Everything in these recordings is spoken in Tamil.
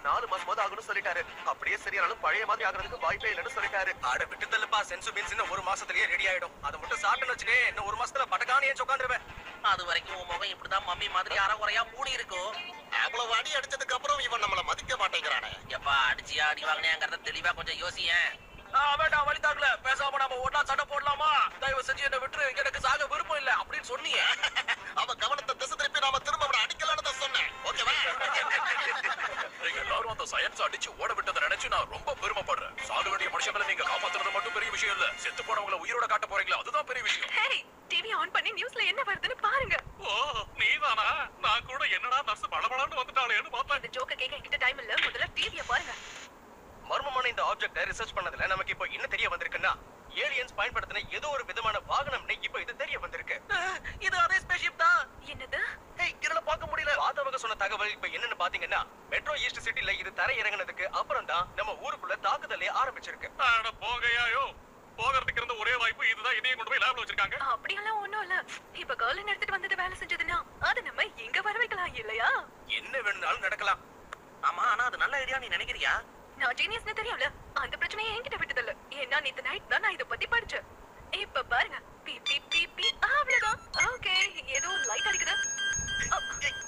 நாலு மாசமாவது ஆகணும்னு சொல்லிட்டாரு அப்படியே சரியானாலும் பழைய மாதிரி ஆகுறதுக்கு வாய்ப்பே இல்லைன்னு சொல்லிட்டாரு ஆட விட்டு தள்ளுப்பா சென்சு மீன்ஸ் இன்னும் ஒரு மாசத்துலயே ரெடி ஆயிடும் அதை மட்டும் சாப்பிட்டுன்னு வச்சுக்கே இன்னும் ஒரு மாசத்துல பட்டக்கானே உட்காந்துருவேன் அது வரைக்கும் உன் முகம் இப்படிதான் மம்மி மாதிரி அறகுறையா மூடி இருக்கும் அவ்வளவு அடி அடிச்சதுக்கு அப்புறம் இவன் நம்மள மதிக்க மாட்டேங்கிறானே எப்பா அடிச்சியா அடி வாங்கினேங்கிறத தெளிவா கொஞ்சம் யோசியேன் ஆ, வேண்டாம் வழி தாக்கல பேசாம நாம ஒன்னா சண்டை போடலாமா தயவு செஞ்சு என்ன விட்டுரு எனக்கு சாக விருப்பம் இல்ல அப்படின்னு சொன்னியே அவன் கவனத்தை திசை திருப்பி நாம திரும்ப அவனை அடிக்கலான்னு தான் சொன்னேன் ஓகேவா நீங்க எல்லாரும் அந்த சயின்ஸ் அடிச்சு ஓட விட்டதை நினைச்சு நான் ரொம்ப பெருமைப்படுறேன் சாக வேண்டிய மனுஷங்களை நீங்க காப்பாத்துறது மட்டும் பெரிய விஷயம் இல்ல செத்து போனவங்களை உயிரோட காட்ட போறீங்களா அதுதான் பெரிய விஷயம் ஹேய் டிவி ஆன் பண்ணி நியூஸ்ல என்ன வருதுன்னு பாருங்க ஓ நீதானா நான் கூட என்னடா நர்ஸ் பளபளன்னு வந்துட்டாளேன்னு பார்த்தேன் இந்த ஜோக்க கேட்க என்கிட்ட டைம் இல்ல முதல்ல டிவிய பாருங்க மர்மமான இந்த ஆப்ஜெக்ட ரிசர்ச் பண்ணதுல நமக்கு இப்போ என்ன தெரிய வந்திருக்குன்னா ஏலியன்ஸ் பயன்படுத்தின ஏதோ ஒரு விதமான வாகனம்னு இப்போ இது தெரிய வந்திருக்கு இது அதே ஸ்பேஸ்ஷிப் தான் என்னது ஏய் இதுல பார்க்க முடியல பார்த்தவங்க சொன்ன தகவல் இப்ப என்னன்னு பாத்தீங்கன்னா மெட்ரோ ஈஸ்ட் சிட்டில இது தரை இறங்குனதுக்கு அப்புறம் தான் நம்ம ஊருக்குள்ள தாக்குதலே ஆரம்பிச்சிருக்கு அட போகையாயோ போகிறதுக்கு இருந்த ஒரே வாய்ப்பு இதுதான் இதையும் கொண்டு போய் லேப்ல வச்சிருக்காங்க அப்படியெல்லாம் ஒண்ணும் இல்ல இப்ப கேர்ள் எடுத்துட்டு வந்தது வேலை செஞ்சதுன்னா அது நம்ம இங்க வர வைக்கலாம் இல்லையா என்ன வேணும்னாலும் நடக்கலாம் ஆமா ஆனா அது நல்ல ஐடியா நீ நினைக்கிறியா நான் ஜீனியஸ்னு தெரியும்ல அந்த பிரச்சனையை என்கிட்ட விட்டதில்ல ஏன்னா நேத்து நைட் தான் நான் இத பத்தி படிச்சேன் இப்ப பாருங்க பி பி பி பி அவ்வளவுதான் ஓகே ஏதோ லைட் அடிக்குது அ,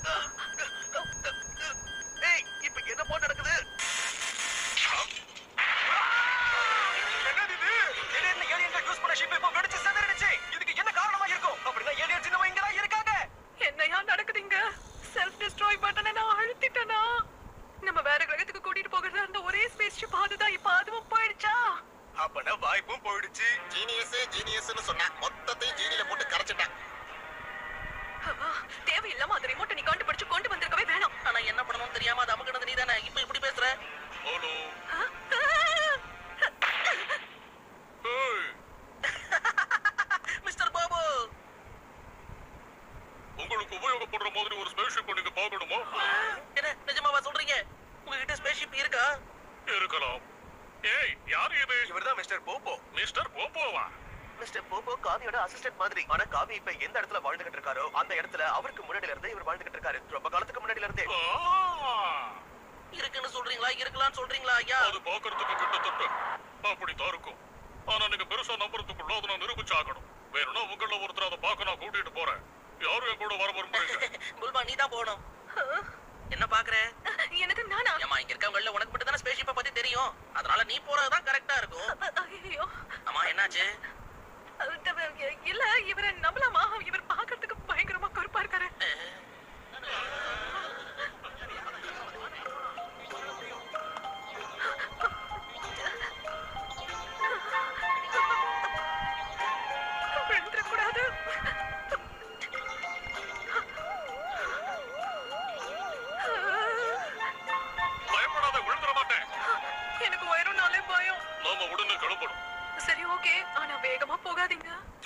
ஏய் இப்ப என்ன போ நடக்குது என்னது இது திடீர்னு ஏலியன்கள் யூஸ் பண்ண ஷிப் இப்போ வெடிச்சு சிதறிடுச்சு இதுக்கு என்ன காரணமா இருக்கும் அப்படின்னா ஏலியன்ஸ் இன்னும் இங்க தான் இருக்காங்க என்னையா நடக்குதுங்க செல்ஃப் டிஸ்ட்ராய் பட்டனை நான் அழுத்திட்டேனா நம்ம வேற கிரகத்துக்கு கூட்டிட்டு போகிறது அந்த ஒரே ஸ்பேஸ் ஷிப் அதுதான் இப்ப அதுவும் போயிடுச்சா அப்பனா வாய்ப்பும் போயிடுச்சு ஜீனியஸ் ஜீனியஸ்னு சொன்னா மொத்தத்தையும் ஜீனியில போட்டு கரைச்சிட்டான் ஆ, தேவையில்லாம அந்த ரிமோட்டை நீ கண்டுபிடிச்சு கொண்டு வந்திருக்கவே வேணாம் ஆனா என்ன பண்ணணும்னு தெரியாம அது அமுக்கினது நீ தானே இப்ப இப்படி பேசுற ஹலோ ஆ, ஏய் மிஸ்டர் பாபு உங்களுக்கு உபயோகப்படுற மாதிரி ஒரு ஸ்பேஸ்ஷிப் நீங்க பார்க்கணுமா என்ன நிஜமாவா சொல்றீங்க உங்ககிட்ட ஸ்பேஸ்ஷிப் இருக்கா இருக்கலாம் ஏய் யாரு இது இவர்தான் மிஸ்டர் போப்போ மிஸ்டர் போப்போவா மிஸ்டர் போப்போ காவியோட அசிஸ்டன்ட் மாதிரி ஆனா காவி இப்ப எந்த இடத்துல வாழ்ந்துகிட்டு இருக்காரோ அந்த இடத்துல அவருக்கு முன்னாடில இருந்து இவர் வாழ்ந்துகிட்டு இருக்காரு ரொம்ப காலத்துக்கு முன்னாடில இருந்தே ஆ, இருக்குன்னு சொல்றீங்களா இருக்கலாம்னு சொல்றீங்களா ஐயா அது பார்க்கறதுக்கு கிட்டத்தட்ட அப்படித்தான் இருக்கும் ஆனா நீங்க பெருசா நம்புறதுக்குள்ள அதை நான் நிரூபிச்சாகணும் வேணும்னா உங்கள ஒருத்தர் அதை பார்க்க நான் கூட்டிட்டு போறேன் யாரும் என் கூட வர விரும்புறீங்க புல்பா நீ தான் போகணும் என்ன பாக்குற எனக்கு நானா ஏமா இங்க இருக்கவங்கள உனக்கு மட்டும் தானே ஸ்பேஸ்ஷிப்பை பத்தி தெரியும் அதனால நீ போறதுதான் கரெக்டா இருக்கும் ஐயோ அம்மா என்னாச்சு இல்ல இவரை நம்பலாமா இவர் பாக்குறதுக்கு பயங்கரமா கருப்பா இருக்காரு விழுந்துடக்கூடாது பயப்படாத விழுந்துட மாட்டேன் எனக்கு உயரம்னாலே பயம் நாம உடனே கிளம்பணும் சரி ஓகே ஆனா வேகமா போகாதீங்க